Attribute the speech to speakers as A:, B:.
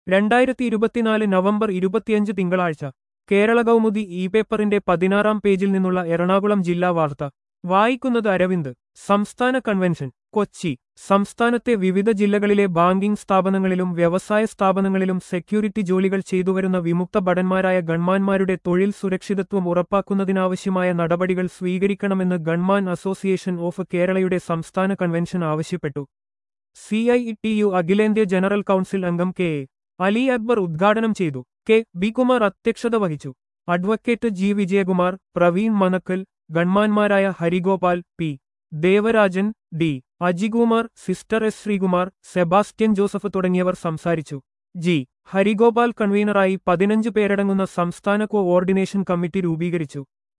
A: രണ്ടായിരത്തി ഇരുപത്തിനാല് നവംബർ ഇരുപത്തിയഞ്ച് തിങ്കളാഴ്ച കേരള കൗമുദി ഇ പേപ്പറിന്റെ പതിനാറാം പേജിൽ നിന്നുള്ള എറണാകുളം ജില്ലാ വാർത്ത വായിക്കുന്നത് അരവിന്ദ് സംസ്ഥാന കൺവെൻഷൻ കൊച്ചി സംസ്ഥാനത്തെ വിവിധ ജില്ലകളിലെ ബാങ്കിംഗ് സ്ഥാപനങ്ങളിലും വ്യവസായ സ്ഥാപനങ്ങളിലും സെക്യൂരിറ്റി ജോലികൾ ചെയ്തുവരുന്ന വിമുക്ത ഭടന്മാരായ ഗൺമാന്മാരുടെ തൊഴിൽ സുരക്ഷിതത്വം ഉറപ്പാക്കുന്നതിനാവശ്യമായ നടപടികൾ സ്വീകരിക്കണമെന്ന് ഗൺമാൻ അസോസിയേഷൻ ഓഫ് കേരളയുടെ സംസ്ഥാന കൺവെൻഷൻ ആവശ്യപ്പെട്ടു സി ഐ ടി യു അഖിലേന്ത്യാ ജനറൽ കൗൺസിൽ അംഗം കെ എ അലി അക്ബർ ഉദ്ഘാടനം ചെയ്തു കെ ബി കുമാർ അധ്യക്ഷത വഹിച്ചു അഡ്വക്കേറ്റ് ജി വിജയകുമാർ പ്രവീൺ മനക്കൽ ഗൺമാന്മാരായ Harigopal P Devarajan D Ajikumar sister S Sreekumar Sebastian Joseph തുടങ്ങിയവർ സംസാരിച്ചു ജി ഹരിഗോപാൽ കൺവീനറായി പതിനഞ്ച് പേരടങ്ങുന്ന സംസ്ഥാന കോഓർഡിനേഷൻ കമ്മിറ്റി രൂപീകരിച്ചു